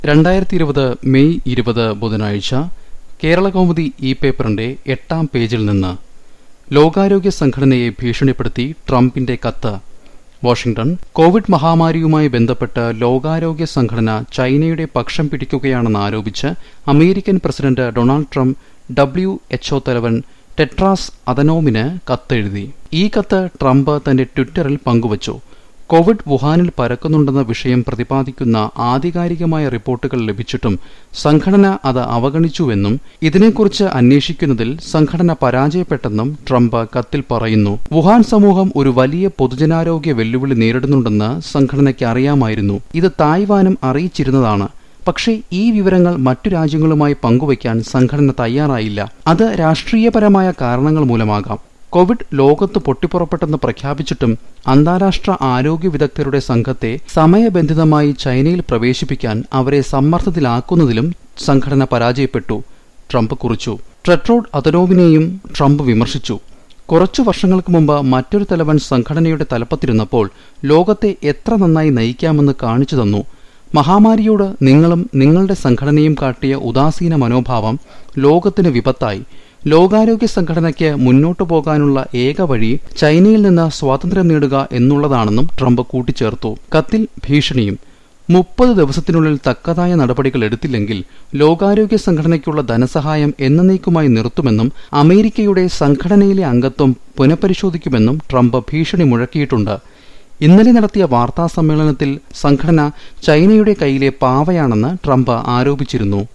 രണ്ടായിരത്തി ഇരുപത് മെയ് ഇരുപത് ബുധനാഴ്ച കേരളകൗമുദി ഇ പേപ്പറിന്റെ എട്ടാം പേജിൽ നിന്ന് ലോകാരോഗ്യ സംഘടനയെ ഭീഷണിപ്പെടുത്തി ട്രംപിന്റെ കത്ത് വാഷിംഗ്ടൺ കോവിഡ് മഹാമാരിയുമായി ബന്ധപ്പെട്ട് ലോകാരോഗ്യ സംഘടന ചൈനയുടെ പക്ഷം പിടിക്കുകയാണെന്ന് ആരോപിച്ച് American president Donald Trump W HO തലവൻ ടെട്രാസ് അദനോമിന് കത്തെഴുതി ഈ കത്ത് ട്രംപ് തന്റെ ട്വിറ്ററിൽ പങ്കുവച്ചു കോവിഡ് വുഹാനിൽ പരക്കുന്നുണ്ടെന്ന വിഷയം പ്രതിപാദിക്കുന്ന ആധികാരികമായ റിപ്പോർട്ടുകൾ ലഭിച്ചിട്ടും സംഘടന അത് അവഗണിച്ചുവെന്നും ഇതിനെക്കുറിച്ച് അന്വേഷിക്കുന്നതിൽ സംഘടന പരാജയപ്പെട്ടെന്നും ട്രംപ് കത്തിൽ പറയുന്നു വുഹാൻ സമൂഹം ഒരു വലിയ പൊതുജനാരോഗ്യ വെല്ലുവിളി നേരിടുന്നുണ്ടെന്ന് സംഘടനയ്ക്ക് അറിയാമായിരുന്നു ഇത് തായ്വാനും അറിയിച്ചിരുന്നതാണ് പക്ഷേ ഈ വിവരങ്ങൾ മറ്റു രാജ്യങ്ങളുമായി പങ്കുവയ്ക്കാൻ സംഘടന തയ്യാറായില്ല അത് രാഷ്ട്രീയപരമായ കാരണങ്ങൾ മൂലമാകാം കോവിഡ് ലോകത്ത് പൊട്ടിപ്പുറപ്പെട്ടെന്ന് പ്രഖ്യാപിച്ചിട്ടും അന്താരാഷ്ട്ര ആരോഗ്യ വിദഗ്ധരുടെ സംഘത്തെ സമയബന്ധിതമായി ചൈനയിൽ പ്രവേശിപ്പിക്കാൻ അവരെ സമ്മർദ്ദത്തിലാക്കുന്നതിലും സംഘടന പരാജയപ്പെട്ടു ട്രംപ് കുറിച്ചു ട്രെട്രോഡ് അതനോവിനെയും ട്രംപ് വിമർശിച്ചു കുറച്ചു വർഷങ്ങൾക്ക് മുമ്പ് മറ്റൊരു തലവൻ സംഘടനയുടെ തലപ്പത്തിരുന്നപ്പോൾ ലോകത്തെ എത്ര നന്നായി നയിക്കാമെന്ന് കാണിച്ചു തന്നു മഹാമാരിയോട് നിങ്ങളും നിങ്ങളുടെ സംഘടനയും കാട്ടിയ ഉദാസീന മനോഭാവം ലോകത്തിന് വിപത്തായി ലോകാരോഗ്യ സംഘടനയ്ക്ക് മുന്നോട്ടു പോകാനുള്ള ഏക വഴി ചൈനയിൽ നിന്ന് സ്വാതന്ത്ര്യം നേടുക എന്നുള്ളതാണെന്നും ട്രംപ് കൂട്ടിച്ചേർത്തു കത്തിൽ ഭീഷണിയും മുപ്പത് ദിവസത്തിനുള്ളിൽ തക്കതായ നടപടികൾ എടുത്തില്ലെങ്കിൽ ലോകാരോഗ്യ സംഘടനയ്ക്കുള്ള ധനസഹായം എന്നേക്കുമായി നിർത്തുമെന്നും അമേരിക്കയുടെ സംഘടനയിലെ അംഗത്വം പുനഃപരിശോധിക്കുമെന്നും ട്രംപ് ഭീഷണി മുഴക്കിയിട്ടുണ്ട് ഇന്നലെ നടത്തിയ വാർത്താ സമ്മേളനത്തിൽ സംഘടന ചൈനയുടെ കയ്യിലെ പാവയാണെന്ന് ട്രംപ് ആരോപിച്ചിരുന്നു